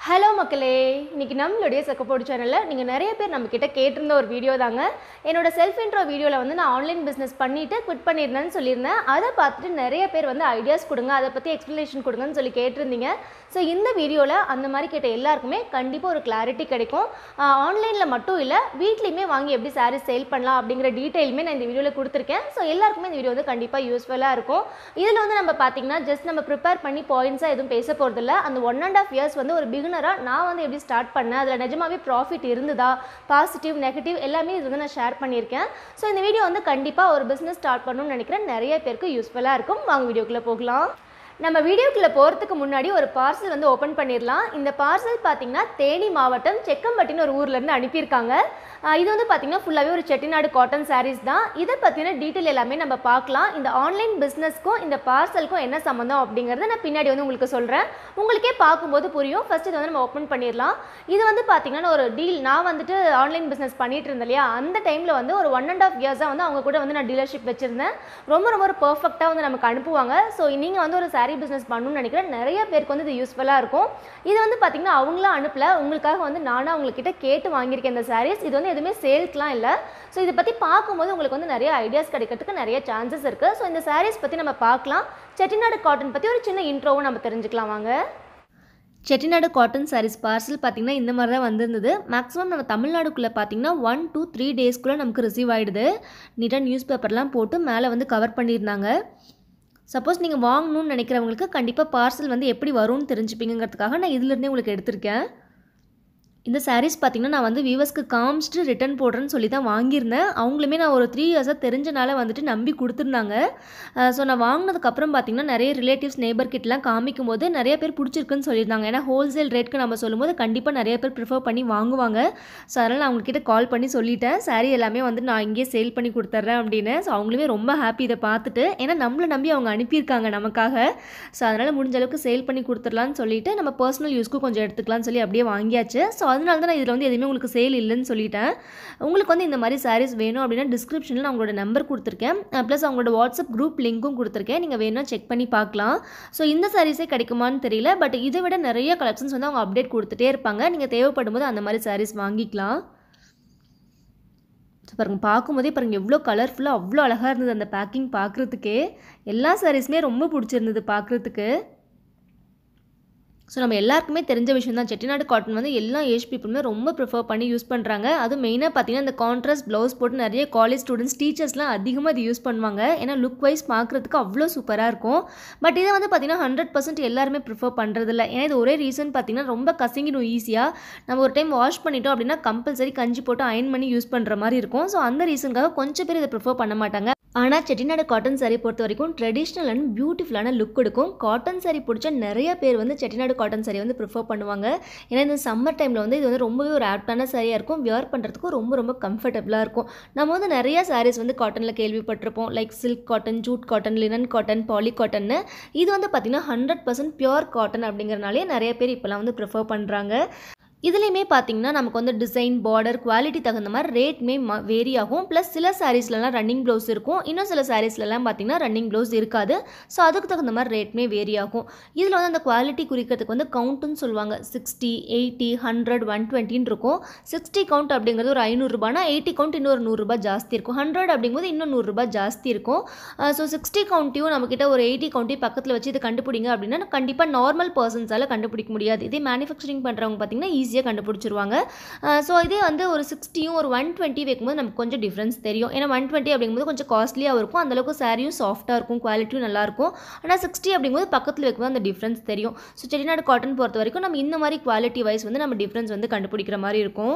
Hello மக்களே இன்னைக்கு நம்மளுடைய செக்கப்போடு சேனலில் நீங்கள் நிறைய பேர் நம்மக்கிட்ட கேட்டிருந்த ஒரு வீடியோ தாங்க என்னோட செல்ஃப் இன்ட்ரோ வீடியோவில் வந்து நான் ஆன்லைன் பிஸ்னஸ் பண்ணிவிட்டு குவிட் பண்ணியிருந்தேன்னு சொல்லியிருந்தேன் அதை பார்த்துட்டு நிறைய பேர் வந்து ஐடியாஸ் கொடுங்க அதை பற்றி எக்ஸ்ப்ளனேஷன் கொடுங்கன்னு சொல்லி கேட்டிருந்தீங்க ஸோ இந்த வீடியோவில் அந்த மாதிரி கேட்ட எல்லாருக்குமே கண்டிப்பாக ஒரு கிளாரிட்டி கிடைக்கும் ஆன்லைனில் மட்டும் இல்லை வீட்லேயுமே வாங்கி எப்படி சாரீஸ் சேல் பண்ணலாம் அப்படிங்கிற டீட்டெயிலுமே நான் இந்த வீடியோவில் கொடுத்துருக்கேன் ஸோ எல்லாருக்குமே இந்த வீடியோ வந்து கண்டிப்பாக யூஸ்ஃபுல்லாக இருக்கும் இதில் வந்து நம்ம பார்த்தீங்கன்னா ஜஸ்ட் நம்ம ப்ரிப்பேர் பண்ணி பாயிண்ட்ஸாக எதுவும் பேச போகிறதில்ல அந்த ஒன் அண்ட் ஆஃப் இயர்ஸ் வந்து ஒரு பிகினராக நான் வந்து எப்படி ஸ்டார்ட் பண்ணேன் அதில் நிஜமாவே ப்ராஃபிட் இருந்ததா பாசிட்டிவ் நெகட்டிவ் எல்லாமே இது வந்து நான் ஷேர் பண்ணியிருக்கேன் ஸோ இந்த வீடியோ வந்து கண்டிப்பாக ஒரு பிஸ்னஸ் ஸ்டார்ட் பண்ணணும்னு நினைக்கிறேன் நிறைய பேருக்கு யூஸ்ஃபுல்லாக இருக்கும் வாங்க வீடியோக்குள்ளே போகலாம் நம்ம வீடியோக்குள்ளே போகிறதுக்கு முன்னாடி ஒரு பார்சல் வந்து ஓப்பன் பண்ணிடலாம் இந்த பார்சல் பார்த்தீங்கன்னா தேனி மாவட்டம் செக்கம்பட்டின்னு ஒரு ஊர்லேருந்து அனுப்பியிருக்காங்க ஆஹ் இது வந்து பார்த்தீங்கன்னா ஃபுல்லாகவே ஒரு செட்டிநாடு காட்டன் சாரீஸ் தான் இதை பற்றின டீட்டெயில் எல்லாமே நம்ம பார்க்கலாம் இந்த ஆன்லைன் பிஸ்னஸ்க்கும் இந்த பார்சலுக்கும் என்ன சம்மந்தம் அப்படிங்கிறத நான் பின்னாடி வந்து உங்களுக்கு சொல்கிறேன் உங்களுக்கே பார்க்கும்போது புரியும் ஃபர்ஸ்ட் இதை வந்து நம்ம ஓப்பன் பண்ணிடலாம் இது வந்து பார்த்தீங்கன்னா ஒரு டீல் நான் வந்துட்டு ஆன்லைன் பிஸ்னஸ் பண்ணிட்டு இருந்தேன் இல்லையா அந்த டைமில் வந்து ஒரு ஒன் அண்ட் ஆஃப் இயர்ஸாக வந்து அவங்க கூட வந்து நான் டீலர்ஷிப் வச்சுருந்தேன் ரொம்ப ரொம்ப ஒரு பர்ஃபெக்டாக வந்து நமக்கு அனுப்புவாங்க ஸோ நீங்கள் வந்து ஒரு சாரீ பிஸ்னஸ் பண்ணணும்னு நினைக்கிறேன் நிறைய பேருக்கு வந்து இது யூஸ்ஃபுல்லாக இருக்கும் இது வந்து பார்த்தீங்கன்னா அவங்களாம் அனுப்பல உங்களுக்காக வந்து நானும் அவங்கக்கிட்ட கேட்டு வாங்கியிருக்கேன் இந்த சாரீஸ் இது வந்து எதுவுமே சேல்ஸ்லாம் இல்லை ஸோ இதை பற்றி பார்க்கும்போது உங்களுக்கு வந்து நிறைய ஐடியாஸ் கிடைக்கிறதுக்கு நிறைய சான்சஸ் இருக்குது ஸோ இந்த சாரீஸ் பற்றி நம்ம பார்க்கலாம் செட்டிநாடு காட்டன் பற்றி ஒரு சின்ன இன்ட்ரோவும் நம்ம தெரிஞ்சுக்கலாம் வாங்க செட்டிநாடு காட்டன் சாரீஸ் பார்சல் பார்த்திங்கன்னா இந்த மாதிரி தான் வந்திருந்தது மேக்ஸிமம் நம்ம தமிழ்நாடுக்குள்ளே பார்த்திங்கன்னா ஒன் டூ த்ரீ டேஸ்க்குள்ளே நமக்கு ரிசீவ் ஆகிடுது நீட்டாக நியூஸ் பேப்பர்லாம் போட்டு மேலே வந்து கவர் பண்ணியிருந்தாங்க சப்போஸ் நீங்கள் வாங்கணும்னு நினைக்கிறவங்களுக்கு கண்டிப்பாக பார்சல் வந்து எப்படி வரும்னு தெரிஞ்சுப்பீங்கிறதுக்காக நான் இதுலேருந்தே உங்களுக்கு எடுத்திருக்கேன் இந்த சாரீஸ் பார்த்திங்கன்னா நான் வந்து வியூவர்ஸ்க்கு காமிச்சிட்டு ரிட்டர்ன் போடுறேன்னு சொல்லி தான் வாங்கியிருந்தேன் அவங்களுமே நான் ஒரு த்ரீ இயர்ஸாக தெரிஞ்சனால வந்துட்டு நம்பி கொடுத்துருந்தாங்க ஸோ நான் வாங்கினதுக்கப்புறம் பார்த்திங்கன்னா நிறைய ரிலேட்டிவ்ஸ் நேபர் கிட்டலாம் காமிக்கும் போது நிறைய பேர் பிடிச்சிருக்குன்னு சொல்லியிருந்தாங்க ஏன்னா ஹோல்சேல் ரேட்க்கு நம்ம சொல்லும்போது கண்டிப்பாக நிறைய பேர் ப்ரிஃபர் பண்ணி வாங்குவாங்க ஸோ அதனால் நான் அவங்கக்கிட்ட கால் பண்ணி சொல்லிட்டேன் சாரீ எல்லாமே வந்து நான் இங்கேயே சேல் பண்ணி கொடுத்துட்றேன் அப்படின்னு ஸோ அவங்களுமே ரொம்ப ஹாப்பி இதை பார்த்துட்டு ஏன்னா நம்மளை நம்பி அவங்க அனுப்பியிருக்காங்க நமக்காக ஸோ அதனால் முடிஞ்ச அளவுக்கு சேல் பண்ணி கொடுத்துடலான்னு சொல்லிட்டு நம்ம பர்சனல் யூஸ்க்கு கொஞ்சம் எடுத்துக்கலாம்னு சொல்லி அப்படியே வாங்கியாச்சு ஸோ அதனால தான் நான் இதில் வந்து எதுவுமே உங்களுக்கு சேல் இல்லைன்னு சொல்லிட்டேன் உங்களுக்கு வந்து இந்த மாதிரி சாரீஸ் வேணும் அப்படின்னா டிஸ்கிரிப்ஷனில் நான் உங்களோட நம்பர் கொடுத்துருக்கேன் ப்ளஸ் அவங்களோட வாட்ஸ்அப் குரூப் லிங்க்கும் கொடுத்துருக்கேன் நீங்கள் வேணும்னா செக் பண்ணி பார்க்கலாம் ஸோ இந்த சாரீஸே கிடைக்குமான்னு தெரியல பட் இதை விட நிறைய கலெக்ஷன்ஸ் வந்து அவங்க அப்டேட் கொடுத்துட்டே இருப்பாங்க நீங்கள் தேவைப்படும் போது அந்த மாதிரி சாரீஸ் வாங்கிக்கலாம் ஸோ பாருங்கள் பார்க்கும்போதே பாருங்கள் எவ்வளோ கலர்ஃபுல்லாக அவ்வளோ அழகாக இருந்தது அந்த பேக்கிங் பார்க்குறதுக்கே எல்லா சாரீஸுமே ரொம்ப பிடிச்சிருந்தது பார்க்குறதுக்கு ஸோ நம்ம எல்லாருக்குமே தெரிஞ்ச விஷயம் தான் செட்டிநாடு காட்டன் வந்து எல்லா ஏஜ் பீப்புளுமே ரொம்ப ப்ரிஃபர் பண்ணி யூஸ் பண்ணுறாங்க அதுவும் மெயினாக பார்த்தீங்கன்னா இந்த கான்ட்ராஸ்ட் ப்ளவுஸ் போட்டு நிறைய காலேஜ் ஸ்டூடெண்ட்ஸ் டீச்சர்ஸ்லாம் அதிகமாக இது யூஸ் பண்ணுவாங்க ஏன்னா லுக் வைஸ் பார்க்குறதுக்கு அவ்வளோ சூப்பராக இருக்கும் பட் இதை வந்து பார்த்தீங்கன்னா ஹண்ட்ரட் பர்சன்ட் எல்லாருமே ப்ரிஃபர் பண்ணுறதில்ல ஏன்னா இது ஒரே ரீசன் பார்த்தீங்கன்னா ரொம்ப கசங்கிடும் ஈஸியாக நம்ம ஒரு டைம் வாஷ் பண்ணிட்டோம் அப்படின்னா கம்பல்சரி கஞ்சி போட்டு அயன் பண்ணி யூஸ் பண்ணுற மாதிரி இருக்கும் ஸோ அந்த ரீசனுக்காக கொஞ்சம் பேர் இதை ப்ரிஃபர் பண்ண மாட்டாங்க ஆனால் செட்டிநாடு காட்டன் சாரீ பொறுத்த வரைக்கும் ட்ரெடிஷ்னல் அண்ட் பியூட்டிஃபுல்லான லுக் கொடுக்கும் காட்டன் சாரீ பிடிச்ச நிறைய பேர் வந்து செட்டிநாடு காட்டன் சாரீ வந்து ப்ரிஃபர் பண்ணுவாங்க ஏன்னா இந்த சம்மர் டைமில் வந்து இது வந்து ரொம்பவே ஒரு ஆப்டான சாரியாக இருக்கும் வியர் பண்ணுறதுக்கும் ரொம்ப ரொம்ப கம்ஃபர்டபுளாக இருக்கும் நம்ம வந்து நிறைய சாரீஸ் வந்து காட்டனில் கேள்விப்பட்டிருப்போம் like silk cotton jute cotton linen cotton poly காட்டன்னு இது வந்து பார்த்திங்கன்னா ஹண்ட்ரட் பர்சன்ட் பியூர் காட்டன் அப்படிங்கிறனாலே நிறைய பேர் இப்போலாம் வந்து ப்ரிஃபர் பண்ணுறாங்க இதுலேயுமே பார்த்தீங்கன்னா நமக்கு வந்து டிசைன் பார்டர் குவாலிட்டி தகுந்த மாதிரி ரேட்மே வேரி ஆகும் ப்ளஸ் சில சாரீஸ்லலாம் ரன்னிங் ப்ளவுஸ் இருக்கும் இன்னும் சில சாரீஸ்லலாம் பார்த்தீங்கன்னா ரன்னிங் ப்ளவுஸ் இருக்காது ஸோ அதுக்கு தகுந்த மாதிரி ரேட்மே வேரி ஆகும் இதில் வந்து அந்த குவாலிட்டி குறிக்கிறதுக்கு வந்து கவுண்ட்டுன்னு சொல்லுவாங்க சிக்ஸ்டி எயிட்டி ஹண்ட்ரட் ஒன் டுவெண்ட்டின்னு இருக்கும் சிக்ஸ்டி கவுண்ட் அப்படிங்கிறது ஒரு ஐநூறுரூபானா எயிட்டி கவுண்ட் இன்னொரு நூறுரூபா ஜாஸ்தி இருக்கும் ஹண்ட்ரட் அப்படிங்கும்போது இன்னும் நூறுரூபா ஜாஸ்தி இருக்கும் ஸோ சிக்ஸ்டி கவுண்ட்டையும் நம்மக்கிட்ட ஒரு எயிட்டி கவுண்ட்டையும் பக்கத்தில் வச்சு இதை கண்டுபிடிங்க அப்படின்னா கண்டிப்பாக நார்மல் பர்சன்ஸால் கண்டுபிடிக்க முடியாது இதே மேனுஃபேக்சரிங் பண்ணுறவங்க பார்த்தீங்கன்னா ஈஸியாக கண்டுபிடிச்சிருவாங்க ஸோ இதே வந்து ஒரு சிக்ஸ்டியும் ஒரு ஒன் டுவெண்ட்டி வைக்கும்போது நமக்கு கொஞ்சம் டிஃப்ரென்ஸ் தெரியும் ஏன்னா ஒன் டுவெண்ட்டி அப்படிங்கும்போது கொஞ்சம் காஸ்ட்லியாக இருக்கும் அந்தளவுக்கு சாரியும் சாஃப்ட்டாக இருக்கும் குவாலிட்டியும் நல்லாயிருக்கும் ஆனால் சிக்ஸ்டி அப்படிங்கும்போது பக்கத்தில் வைக்கும்போது அந்த டிஃப்ரென்ஸ் தெரியும் ஸோ செட்டிநாடு காட்டன் பொறுத்த வரைக்கும் நம்ம இந்த மாதிரி குவாலிட்டி வைஸ் வந்து நம்ம டிஃப்ரென்ஸ் வந்து கண்டுபிடிக்கிற மாதிரி இருக்கும்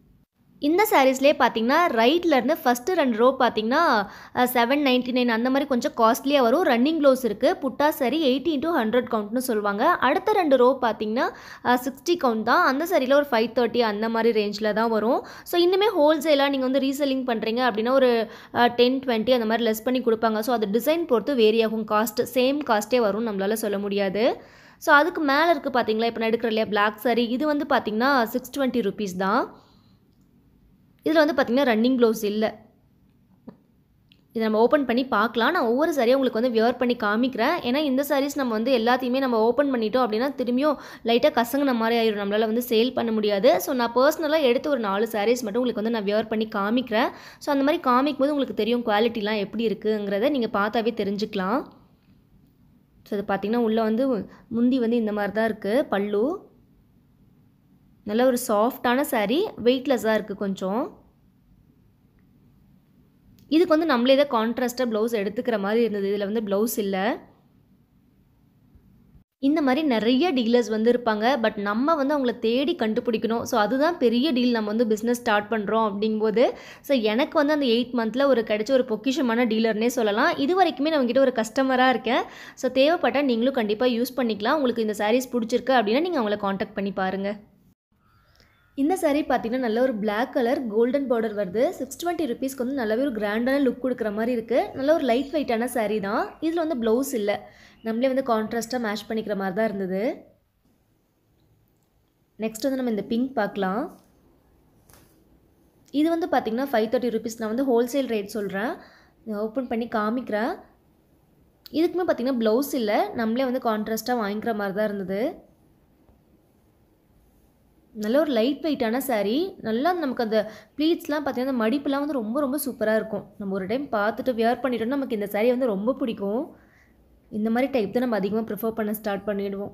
இந்த சாரீஸ்லேயே பார்த்தீங்கன்னா ரைட்லேருந்து ஃபஸ்ட்டு ரெண்டு ரோ பார்த்தீங்கன்னா செவன் நைன்ட்டி நைன் அந்த மாதிரி கொஞ்சம் காஸ்ட்லியாக வரும் ரன்னிங் க்ளோஸ் இருக்குது புட்டா சாரி எயிட்டி இன்ட்டு ஹண்ட்ரட் கவுண்ட்னு சொல்லுவாங்க அடுத்த ரெண்டு ரோ பார்த்தீங்கன்னா சிக்ஸ்டி கவுண்ட் தான் அந்த சாரியில் ஒரு ஃபைவ் தேர்ட்டி அந்த மாதிரி ரேஞ்சில் தான் வரும் ஸோ இன்னுமே ஹோல்சேலாக நீங்கள் வந்து ரீசெல்லிங் பண்ணுறீங்க அப்படின்னா ஒரு டென் டுவெண்ட்டி அந்த மாதிரி லெஸ் பண்ணி கொடுப்பாங்க ஸோ அது டிசைன் பொறுத்து வேரி ஆகும் காஸ்ட் சேம் காஸ்ட்டே வரும் நம்மளால் சொல்ல முடியாது ஸோ அதுக்கு மேலே இருக்குது பார்த்தீங்களா இப்போ நான் எடுக்கிற இல்லையா பிளாக் சாரி இது வந்து பார்த்தீங்கன்னா சிக்ஸ் டுவெண்ட்டி ருபீஸ் தான் இதில் வந்து பார்த்திங்கன்னா ரன்னிங் க்ளவுஸ் இல்லை இதை நம்ம ஓப்பன் பண்ணி பார்க்கலாம் நான் ஒவ்வொரு சாரியாக உங்களுக்கு வந்து வியர் பண்ணி காமிக்கிறேன் ஏன்னா இந்த சாரீஸ் நம்ம வந்து எல்லாத்தையுமே நம்ம ஓப்பன் பண்ணிட்டோம் அப்படின்னா திரும்பியும் லைட்டாக கசங்கின மாதிரி ஆயிடும் நம்மளால் வந்து சேல் பண்ண முடியாது ஸோ நான் பர்சனலாக எடுத்து ஒரு நாலு சாரீஸ் மட்டும் உங்களுக்கு வந்து நான் வியர் பண்ணி காமிக்கிறேன் ஸோ அந்த மாதிரி காமிக்கும் போது உங்களுக்கு தெரியும் குவாலிட்டிலாம் எப்படி இருக்குங்கிறத நீங்கள் பார்த்தாவே தெரிஞ்சுக்கலாம் ஸோ இது பார்த்தீங்கன்னா உள்ளே வந்து முந்தி வந்து இந்த மாதிரி தான் இருக்குது பல்லு நல்ல ஒரு சாஃப்டான saree வெயிட்லெஸ்ஸாக இருக்குது கொஞ்சம் இதுக்கு வந்து நம்மளே தான் கான்ட்ராஸ்ட்டாக ப்ளவுஸ் எடுத்துக்கிற மாதிரி இருந்தது இதில் வந்து ப்ளவுஸ் இல்லை இந்த மாதிரி நிறைய டீலர்ஸ் வந்து இருப்பாங்க பட் நம்ம வந்து அவங்கள தேடி கண்டுபிடிக்கணும் ஸோ அதுதான் பெரிய டீல் நம்ம வந்து பிஸ்னஸ் ஸ்டார்ட் பண்ணுறோம் அப்படிங்கும்போது ஸோ எனக்கு வந்து அந்த எயிட் மந்தில் ஒரு கிடைச்ச ஒரு பொக்கிஷமான டீலர்னே சொல்லலாம் இது வரைக்குமே நான் உங்ககிட்ட ஒரு கஸ்டமராக இருக்கேன் ஸோ தேவைப்பட்டால் நீங்களும் கண்டிப்பாக யூஸ் பண்ணிக்கலாம் உங்களுக்கு இந்த சாரீஸ் பிடிச்சிருக்கு அப்படின்னா நீங்கள் அவங்கள காண்டாக்ட் பண்ணி பாருங்கள் இந்த saree பார்த்தீங்கன்னா நல்ல ஒரு Black கலர் கோல்டன் பார்டர் வருது சிக்ஸ் டுவெண்ட்டி ருபீஸ்க்கு வந்து நல்லாவே ஒரு கிராண்டான லுக் கொடுக்குற மாதிரி இருக்குது நல்ல ஒரு லைட் வெயிட்டான saree தான் இதில் வந்து ப்ளவுஸ் இல்லை நம்மளே வந்து கான்ட்ராஸ்ட்டாக மேட்ச் பண்ணிக்கிற மாதிரி தான் இருந்தது நெக்ஸ்ட் வந்து நம்ம இந்த பிங்க் பார்க்கலாம் இது வந்து பார்த்திங்கன்னா ஃபைவ் தேர்ட்டி ருபீஸ் நான் வந்து ஹோல்சேல் ரேட் சொல்கிறேன் ஓப்பன் பண்ணி காமிக்கிறேன் இதுக்குமே பார்த்திங்கன்னா ப்ளவுஸ் இல்லை நம்மளே வந்து கான்ட்ராஸ்ட்டாக வாங்கிக்கிற மாதிரி தான் இருந்தது நல்ல ஒரு லைட் வெயிட்டான saree நல்லா நமக்கு அந்த ப்ளீட்ஸ்லாம் பார்த்தீங்கன்னா அந்த மடிப்புலாம் வந்து ரொம்ப ரொம்ப சூப்பராக இருக்கும் நம்ம ஒரு டைம் பார்த்துட்டு வியர் பண்ணிட்டோம்னா நமக்கு இந்த saree வந்து ரொம்ப பிடிக்கும் இந்த மாதிரி டைப் தான் நம்ம அதிகமாக ப்ரிஃபர் பண்ண ஸ்டார்ட் பண்ணிடுவோம்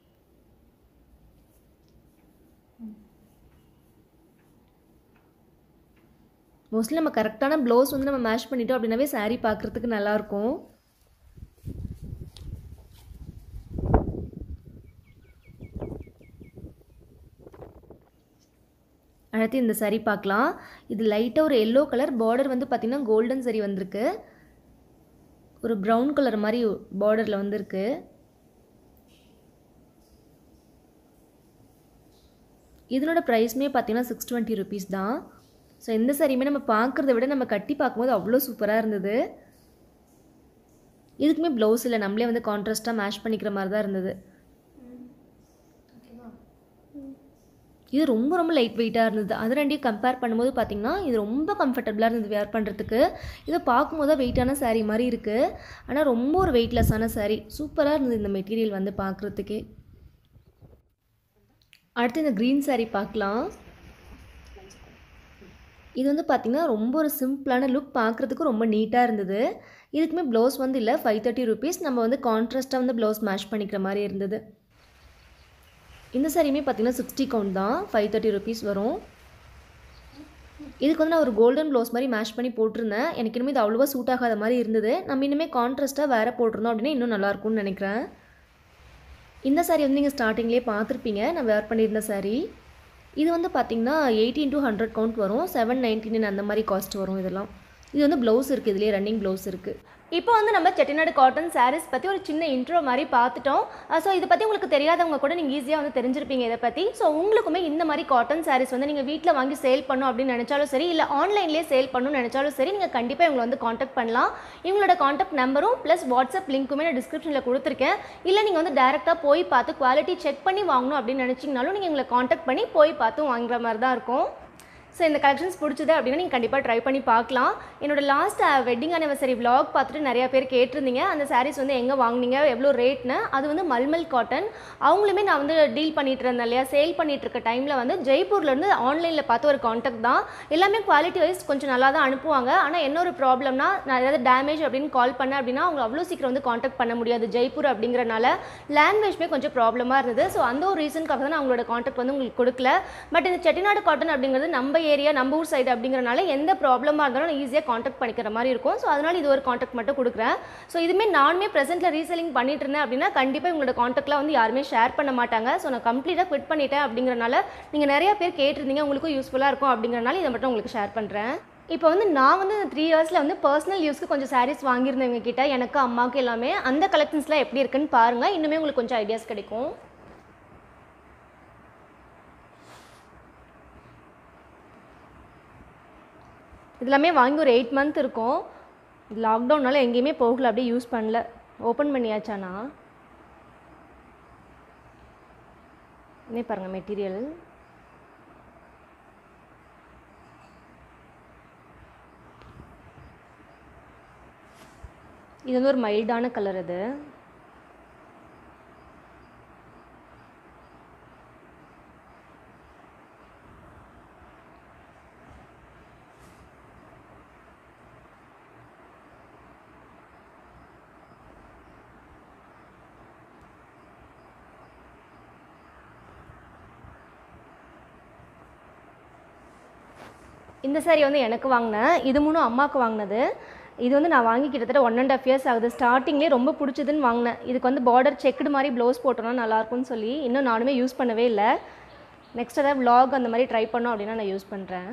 மோஸ்ட்லி நம்ம கரெக்டான ப்ளவுஸ் வந்து நம்ம மேட்ச் பண்ணிட்டோம் அப்படின்னாவே saree பார்க்குறதுக்கு நல்லாயிருக்கும் அடுத்து இந்த saree பார்க்கலாம் இது லைட்டாக ஒரு எல்லோ கலர் பார்டர் வந்து பார்த்திங்கன்னா கோல்டன் saree வந்திருக்கு ஒரு ப்ரௌன் கலர் மாதிரி பார்டரில் வந்திருக்கு இதனோட ப்ரைஸ்மே பார்த்தீங்கன்னா சிக்ஸ் டுவெண்ட்டி ருபீஸ் தான் ஸோ எந்த சாரியுமே நம்ம பார்க்குறத விட நம்ம கட்டி பார்க்கும்போது அவ்வளோ சூப்பராக இருந்தது இதுக்குமே ப்ளவுஸ் இல்லை நம்மளே வந்து கான்ட்ராஸ்ட்டாக மேட்ச் பண்ணிக்கிற மாதிரி தான் இருந்தது இது ரொம்ப ரொம்ப லைட் வெயிட்டாக இருந்தது அது ரெண்டையும் கம்பேர் பண்ணும்போது பார்த்தீங்கன்னா இது ரொம்ப கம்ஃபர்டபுளாக இருந்தது வேர் பண்ணுறதுக்கு இதை பார்க்கும்போது தான் வெயிட்டான saree மாதிரி இருக்குது ஆனால் ரொம்ப ஒரு வெயிட்லெஸ்ஸான saree சூப்பராக இருந்தது இந்த மெட்டீரியல் வந்து பார்க்குறதுக்கே அடுத்து இந்த க்ரீன் saree பார்க்கலாம் இது வந்து பார்த்திங்கன்னா ரொம்ப ஒரு சிம்பிளான லுக் பார்க்குறதுக்கு ரொம்ப நீட்டாக இருந்தது இதுக்குமே ப்ளவுஸ் வந்து இல்லை ஃபைவ் தேர்ட்டி ருபீஸ் நம்ம வந்து கான்ட்ராஸ்ட்டாக வந்து ப்ளவுஸ் மேட்ச் பண்ணிக்கிற மாதிரி இருந்தது இந்த சாரியுமே பார்த்தீங்கன்னா சிக்ஸ்டி கவுண்ட் தான் ஃபைவ் தேர்ட்டி ருபீஸ் வரும் இதுக்கு வந்து நான் ஒரு கோல்டன் ப்ளவுஸ் மாதிரி மேட்ச் பண்ணி போட்டிருந்தேன் எனக்கு இனிமேல் இது அவ்வளோவா சூட் ஆகாத மாதிரி இருந்தது நம்ம இனிமேல் கான்ட்ராஸ்ட்டாக வேறு போட்டிருந்தோம் அப்படின்னா இன்னும் நல்லாயிருக்கும்னு நினைக்கிறேன் இந்த சாரீ வந்து நீங்கள் ஸ்டார்டிங்லேயே பார்த்துருப்பீங்க நான் வேர் பண்ணியிருந்த சாரீ இது வந்து பார்த்தீங்கன்னா எயிட்டீன் டு ஹண்ட்ரட் கவுண்ட் வரும் செவன் நைன்டீன் அந்த மாதிரி காஸ்ட் வரும் இதெல்லாம் இது வந்து ப்ளவுஸ் இருக்குது இதுலேயே ரன்னிங் ப்ளவுஸ் இருக்குது இப்போ வந்து நம்ம செட்டிநாடு காட்டன் சாரீஸ் பற்றி ஒரு சின்ன இன்ட்ரோ மாதிரி பார்த்துட்டோம் ஸோ இதை பற்றி உங்களுக்கு தெரியாதவங்க கூட நீங்கள் ஈஸியாக வந்து தெரிஞ்சிருப்பீங்க இதை பற்றி ஸோ உங்களுக்குமே இந்த மாதிரி காட்டன் சாரீஸ் வந்து நீங்கள் வீட்டில் வாங்கி சேல் பண்ணணும் அப்படின்னு நினச்சாலும் சரி இல்லை ஆன்லைன்லேயே சேல் பண்ணணும்னு நினச்சாலும் சரி நீங்கள் கண்டிப்பாக இவங்களை வந்து காண்டாக்ட் பண்ணலாம் இவங்களோட காண்டாக்ட் நம்பரும் ப்ளஸ் வாட்ஸ்அப் லிங்க்குமே நான் டிஸ்கிரிப்ஷனில் கொடுத்துருக்கேன் இல்லை நீங்கள் வந்து டேரெக்டாக போய் பார்த்து குவாலிட்டி செக் பண்ணி வாங்கணும் அப்படின்னு நினச்சிங்கனாலும் நீங்கள் எங்களை காண்டாக்ட் பண்ணி போய் பார்த்து வாங்குற மாதிரி தான் இருக்கும் ஸோ இந்த கலெக்ஷன்ஸ் பிடிச்சது அப்படின்னா நீங்கள் கண்டிப்பாக ட்ரை பண்ணி பார்க்கலாம் என்னோட லாஸ்ட் வெட்டிங் anniversary vlog பார்த்துட்டு நிறைய பேர் கேட்டிருந்தீங்க அந்த sarees வந்து எங்கே வாங்குனீங்க எவ்வளோ ரேட்னு அது வந்து மல்மல் காட்டன் அவங்களுமே நான் வந்து டீல் பண்ணிட்டு இருந்தேன் இல்லையா சேல் பண்ணிட்டு இருக்க டைமில் வந்து ஜெய்ப்பூர்லேருந்து ஆன்லைனில் பார்த்து ஒரு காண்டாக்ட் தான் எல்லாமே குவாலிட்டி வைஸ் கொஞ்சம் நல்லா தான் அனுப்புவாங்க ஆனால் என்ன ஒரு ப்ராப்ளம்னா நான் ஏதாவது டேமேஜ் அப்படின்னு கால் பண்ணேன் அப்படின்னா அவங்க அவ்வளோ சீக்கிரம் வந்து காண்டாக்ட் பண்ண முடியாது ஜெய்ப்பூர் அப்படிங்கிறனால லாங்குவேஜ்மே கொஞ்சம் ப்ராப்ளமாக இருந்தது ஸோ அந்த ஒரு ரீசனுக்காக தான் நான் அவங்களோட காண்டாக்ட் வந்து உங்களுக்கு கொடுக்கல பட் இந்த செட்டிநாடு காட்டன் அப்படிங்கிறது நம்ம ஏரியா நம்ம ஊர் சைடு அப்படிங்கிறனால எந்த ப்ராப்ளமாக இருந்தாலும் நான் ஈஸியாக காண்டாக்ட் பண்ணிக்கிற மாதிரி இருக்கும் ஸோ அதனால் இது ஒரு காண்டாக்ட் மட்டும் கொடுக்குறேன் ஸோ இதுமே நானுமே ப்ரெசென்ட்டில் ரீசெல்லிங் பண்ணிட்டு இருந்தேன் அப்படின்னா கண்டிப்பாக உங்களோட காண்டாக்ட்லாம் வந்து யாருமே ஷேர் பண்ண மாட்டாங்க ஸோ நான் கம்ப்ளீட்டாக குவிட் பண்ணிட்டேன் அப்படிங்கிறனால நீங்கள் நிறைய பேர் கேட்டிருந்தீங்க உங்களுக்கும் யூஸ்ஃபுல்லாக இருக்கும் அப்படிங்கிறனால இதை மட்டும் உங்களுக்கு ஷேர் பண்ணுறேன் இப்போ வந்து நான் வந்து இந்த த்ரீ இயர்ஸில் வந்து பர்சனல் யூஸ்க்கு கொஞ்சம் சாரீஸ் வாங்கியிருந்தேன் இவங்க கிட்ட எனக்கு அம்மாவுக்கு எல்லாமே அந்த கலெக்ஷன்ஸ்லாம் எப்படி இருக்குன்னு பாருங்கள் இன்னுமே உங்களுக்கு கொஞ்சம் ஐடியாஸ் கிடைக்கும் இதெல்லாமே வாங்கி ஒரு எயிட் மந்த் இருக்கும் லாக்டவுன்னால எங்கேயுமே போகல அப்படியே யூஸ் பண்ணல ஓப்பன் பண்ணியாச்சானா இன்னே பாருங்கள் மெட்டீரியல் இது வந்து ஒரு மைல்டான கலர் இது இந்த saree வந்து எனக்கு வாங்கினேன் இது மூணும் அம்மாவுக்கு வாங்கினது இது வந்து நான் வாங்கி கிட்டத்தட்ட ஒன் அண்ட் ஆஃப் இயர்ஸ் ஆகுது ஸ்டார்டிங்லேயே ரொம்ப பிடிச்சதுன்னு வாங்கினேன் இதுக்கு வந்து பார்டர் செக்குடு மாதிரி ப்ளவுஸ் போட்டோன்னா நல்லாயிருக்கும்னு சொல்லி இன்னும் நானுமே யூஸ் பண்ணவே இல்லை நெக்ஸ்ட் ஏதாவது vlog அந்த மாதிரி ட்ரை பண்ணோம் அப்படின்னா நான் யூஸ் பண்ணுறேன்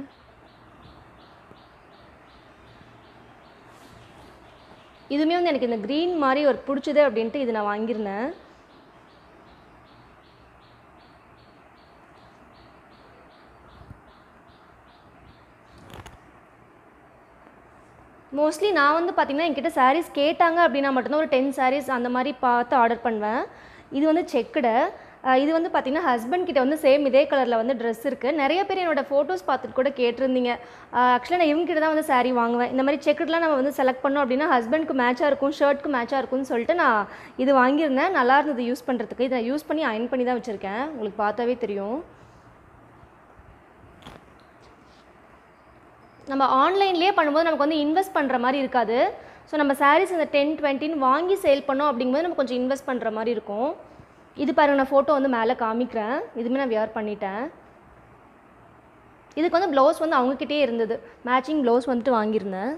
இதுவுமே வந்து எனக்கு இந்த க்ரீன் மாதிரி ஒரு பிடிச்சது அப்படின்ட்டு இது நான் வாங்கியிருந்தேன் மோஸ்ட்லி நான் வந்து பார்த்திங்கன்னா என்கிட்ட sarees கேட்டாங்க அப்படின்னா மட்டும்தான் ஒரு டென் sarees அந்த மாதிரி பார்த்து ஆர்டர் பண்ணுவேன் இது வந்து செக்குடு இது வந்து பார்த்திங்கன்னா ஹஸ்பண்ட் கிட்ட வந்து சேம் இதே கலரில் வந்து ட்ரெஸ் இருக்குது நிறைய பேர் என்னோட ஃபோட்டோஸ் பார்த்துட்டு கூட கேட்டிருந்தீங்க ஆக்சுவலாக நான் இவங்க கிட்ட தான் வந்து saree வாங்குவேன் இந்த மாதிரி செக்குடுலாம் நம்ம வந்து செலக்ட் பண்ணோம் அப்படின்னா ஹஸ்பண்ட்க்கு மேட்சாக இருக்கும் ஷர்ட்க்கு மேட்சாக இருக்கும்னு சொல்லிட்டு நான் இது வாங்கியிருந்தேன் நல்லா இருந்தது யூஸ் பண்ணுறதுக்கு இதை யூஸ் பண்ணி அயன் பண்ணி தான் வச்சுருக்கேன் உங்களுக்கு பார்த்தாவே தெரியும் நம்ம ஆன்லைன்லேயே பண்ணும்போது நமக்கு வந்து இன்வெஸ்ட் பண்ணுற மாதிரி இருக்காது ஸோ நம்ம சாரீஸ் இந்த டென் டுவெண்ட்டின்னு வாங்கி சேல் பண்ணோம் அப்படிங்கும்போது நம்ம கொஞ்சம் இன்வெஸ்ட் பண்ணுற மாதிரி இருக்கும் இது பாருங்க நான் ஃபோட்டோ வந்து மேலே காமிக்கிறேன் இதுவுமே நான் வியர் பண்ணிட்டேன் இதுக்கு வந்து ப்ளவுஸ் வந்து அவங்கக்கிட்டே இருந்தது மேட்சிங் ப்ளவுஸ் வந்துட்டு வாங்கியிருந்தேன்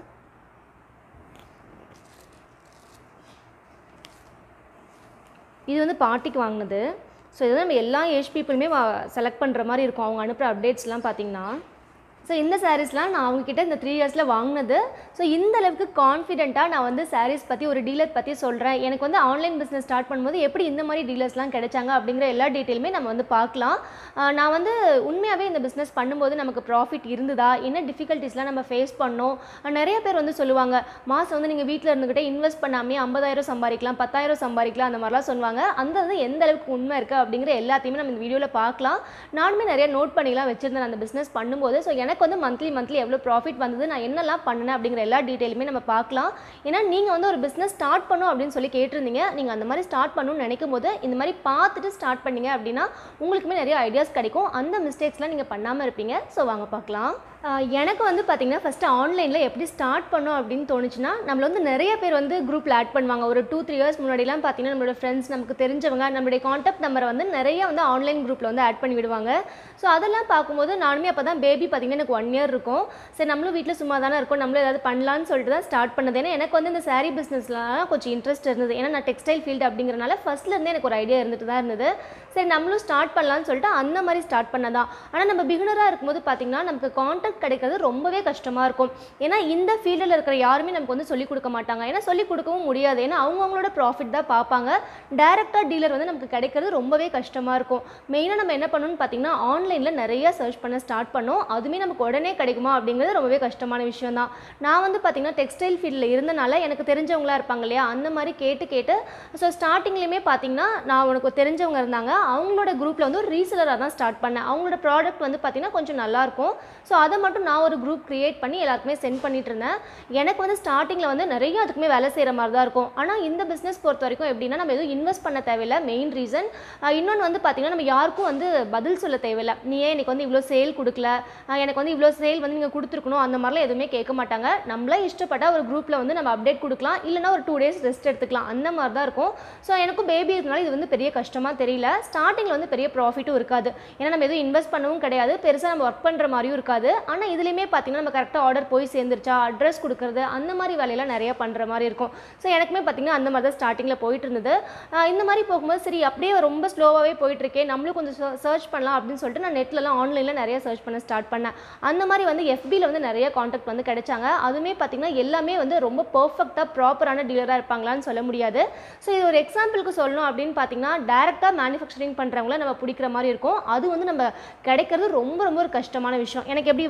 இது வந்து பாட்டிக்கு வாங்கினது ஸோ இது வந்து நம்ம எல்லா ஏஜ் பீப்புளுமே செலக்ட் பண்ணுற மாதிரி இருக்கும் அவங்க அனுப்புகிற அப்டேட்ஸ்லாம் பார்த்தீங்கன்னா ஸோ இந்த சாரீஸ்லாம் நான் அவங்கக்கிட்ட இந்த த்ரீ இயர்ஸில் வாங்கினது ஸோ இந்த அளவுக்கு கான்ஃபிடென்ட்டாக நான் வந்து சாரீஸ் பற்றி ஒரு டீலர் பற்றி சொல்கிறேன் எனக்கு வந்து ஆன்லைன் பிஸ்னஸ் ஸ்டார்ட் பண்ணும்போது எப்படி இந்த மாதிரி டீலர்ஸ்லாம் கிடைச்சாங்க அப்படிங்கிற எல்லா டீட்டெயிலுமே நம்ம வந்து பார்க்கலாம் ஆஹ் நான் வந்து உண்மையாகவே இந்த பிஸ்னஸ் பண்ணும்போது நமக்கு ப்ராஃபிட் இருந்ததா என்ன டிஃபிகல்ட்டிஸ்லாம் நம்ம ஃபேஸ் பண்ணோம் ஆஹ் நிறைய பேர் வந்து சொல்லுவாங்க மாதம் வந்து நீங்கள் வீட்டில் இருந்துக்கிட்டே இன்வெஸ்ட் பண்ணாமே ஐம்பதாயிரம் சம்பாதிக்கலாம் பத்தாயிரம் சம்பாதிக்கலாம் அந்த மாதிரிலாம் சொல்லுவாங்க அந்த இது எந்த அளவுக்கு உண்மை இருக்குது அப்படிங்கிற எல்லாத்தையுமே நம்ம இந்த வீடியோவில் பார்க்கலாம் நானுமே நிறைய நோட் பண்ணிலாம் வச்சுருந்தேன் அந்த பிஸ்னஸ் பண்ணும்போது ஸோ எனக்கு வந்து மந்த்லி மந்த்லி எவ்வளோ ப்ராஃபிட் வந்தது நான் என்னெல்லாம் பண்ணினேன் அப்படிங்கிற எல்லா டீட்டெயிலுமே நம்ம பார்க்கலாம் ஏன்னா நீங்கள் வந்து ஒரு பிஸ்னஸ் ஸ்டார்ட் பண்ணும் அப்படின்னு சொல்லி கேட்டிருந்தீங்க நீங்கள் அந்த மாதிரி ஸ்டார்ட் பண்ணணும்னு நினைக்கும் போது இந்த மாதிரி பார்த்துட்டு ஸ்டார்ட் பண்ணீங்க அப்படின்னா உங்களுக்குமே நிறைய ஐடியாஸ் கிடைக்கும் அந்த மிஸ்டேக்ஸ்லாம் நீங்கள் பண்ணாமல் இருப்பீங்க ஸோ வாங்க பார்க்கலாம் ஆஹ் எனக்கு வந்து பார்த்தீங்கன்னா ஃபஸ்ட்டு ஆன்லைனில் எப்படி ஸ்டார்ட் பண்ணோம் அப்படின்னு தோணுச்சுன்னா நம்மள வந்து நிறைய பேர் வந்து குரூப்பில் ஆட் பண்ணுவாங்க ஒரு டூ த்ரீ இயர்ஸ் முன்னாடிலாம் பார்த்தீங்கன்னா நம்மளோட ஃப்ரெண்ட்ஸ் நமக்கு தெரிஞ்சவங்க நம்மளுடைய காண்டாக்ட் நம்பரை வந்து நிறைய வந்து ஆன்லைன் குரூப்பில் வந்து ஆட் பண்ணி விடுவாங்க ஸோ அதெல்லாம் பார்க்கும்போது நானுமே அப்போ தான் பேபி பார்த்தீங்கன்னா எனக்கு ஒன் இயர் இருக்கும் சரி நம்மளும் வீட்டில் சும்மா தானே இருக்கோம் நம்மளும் ஏதாவது பண்ணலான்னு சொல்லிட்டு தான் ஸ்டார்ட் பண்ணது ஏன்னா எனக்கு வந்து இந்த saree பிஸ்னஸ்லாம் கொஞ்சம் இன்ட்ரெஸ்ட் இருந்தது ஏன்னா நான் டெக்ஸ்டைல் ஃபீல்டு அப்படிங்கிறனால ஃபஸ்ட்லேருந்தே எனக்கு ஒரு ஐடியா இருந்துட்டு தான் இருந்தது சரி நம்மளும் ஸ்டார்ட் பண்ணலாம்னு சொல்லிட்டு அந்த மாதிரி ஸ்டார்ட் பண்ணதான் ஆனால் நம்ம பிகினராக இருக்கும்போது பார்த்தீங்கன்னா நமக்கு காண்டாக்ட் கிடைக்கிறது ரொம்பவே கஷ்டமாக இருக்கும் ஏன்னா இந்த ஃபீல்டில் இருக்கிற யாருமே நமக்கு வந்து சொல்லிக் கொடுக்க மாட்டாங்க ஏன்னா சொல்லிக் கொடுக்கவும் முடியாது ஏன்னா அவங்கவுங்களோட ப்ராஃபிட் தான் பார்ப்பாங்க டேரெக்டாக டீலர் வந்து நமக்கு கிடைக்கிறது ரொம்பவே கஷ்டமாக இருக்கும் மெயினாக நம்ம என்ன பண்ணணும்னு பார்த்தீங்கன்னா ஆன்லைனில் நிறைய சர்ச் பண்ண ஸ்டார்ட் பண்ணோம் அதுவுமே நமக்கு உடனே கிடைக்குமா அப்படிங்கிறது ரொம்பவே கஷ்டமான விஷயம் தான் நான் வந்து பார்த்தீங்கன்னா டெக்ஸ்டைல் ஃபீல்டில் இருந்தனால எனக்கு தெரிஞ்சவங்களா இருப்பாங்க இல்லையா அந்த மாதிரி கேட்டு கேட்டு ஸோ ஸ்டார்டிங்லேயுமே பார்த்தீங்கன்னா நான் உனக்கு தெரிஞ்சவங்க இருந்தாங்க அவங்களோட குரூப்பில் வந்து ஒரு ரீசெலராக தான் ஸ்டார்ட் பண்ணேன் அவங்களோட ப்ராடக்ட் வந்து பார்த்தீங்கன்னா கொஞ்சம் நல்லாயிருக்கும் ஸோ அதை மட்டும் நான் ஒரு குரூப் க்ரியேட் பண்ணி எல்லாருக்குமே சென்ட் பண்ணிட்டு இருந்தேன் எனக்கு வந்து ஸ்டார்டிங்கில் வந்து நிறைய அதுக்குமே வேலை செய்கிற மாதிரி தான் இருக்கும் ஆனால் இந்த பிஸ்னஸ் பொறுத்த வரைக்கும் எப்படின்னா நம்ம எதுவும் இன்வெஸ்ட் பண்ண தேவையில்லை மெயின் ரீசன் இன்னொன்று வந்து பார்த்தீங்கன்னா நம்ம யாருக்கும் வந்து பதில் சொல்ல தேவையில்லை நீ ஏன் எனக்கு வந்து இவ்வளோ சேல் கொடுக்கல ஆஹ் எனக்கு வந்து இவ்வளோ சேல் வந்து நீங்கள் கொடுத்துருக்கணும் அந்த மாதிரிலாம் எதுவுமே கேட்க மாட்டாங்க நம்மளே இஷ்டப்பட்ட ஒரு குரூப்பில் வந்து நம்ம அப்டேட் கொடுக்கலாம் இல்லைனா ஒரு டூ டேஸ் ரெஸ்ட் எடுத்துக்கலாம் அந்த மாதிரி தான் இருக்கும் ஸோ எனக்கும் பேபி இருக்கனால இது வந்து பெரிய கஷ்டமாக தெரியல ஸ்டார்டிங்கில் வந்து பெரிய ப்ராஃபிட்டும் இருக்காது ஏன்னா நம்ம எதுவும் இன்வெஸ்ட் பண்ணவும் கிடையாது பெருசாக நம்ம ஒர்க் பண்ணுற மாதிரியும் இருக்காது ஆனால் இதுலேயுமே பார்த்தீங்கன்னா நம்ம கரெக்டாக ஆர்டர் போய் சேர்ந்துருச்சா அட்ரஸ் கொடுக்குறது அந்த மாதிரி வேலையெல்லாம் நிறைய பண்ணுற மாதிரி இருக்கும் ஸோ எனக்குமே பார்த்தீங்கன்னா அந்த மாதிரி தான் ஸ்டார்டிங்கில் போயிட்டு இருந்தது ஆஹ் இந்த மாதிரி போகும்போது சரி அப்படியே ரொம்ப ஸ்லோவாகவே போயிட்டு இருக்கேன் நம்மளும் கொஞ்சம் சர்ச் பண்ணலாம் அப்படின்னு சொல்லிட்டு நான் நெட்லலாம் ஆன்லைனில் நிறைய சர்ச் பண்ண ஸ்டார்ட் பண்ணேன் அந்த மாதிரி வந்து எஃபியில் வந்து நிறைய காண்டாக்ட் வந்து கிடைச்சாங்க அதுவுமே பார்த்தீங்கன்னா எல்லாமே வந்து ரொம்ப பர்ஃபெக்டாக ப்ராப்பரான டீலராக இருப்பாங்களான்னு சொல்ல முடியாது ஸோ இது ஒரு எக்ஸாம்பிளுக்கு சொல்லணும் அப்படின்னு பார்த்தீங்கன்னா டேரெக்டாக மேனுஃபேக்சரிங் பண்ணுறவங்கள நம்ம பிடிக்கிற மாதிரி இருக்கும் அது வந்து நம்ம கிடைக்கிறது ரொம்ப ரொம்ப ஒரு கஷ்டமான விஷயம் எனக்கு எப்படி இவங்க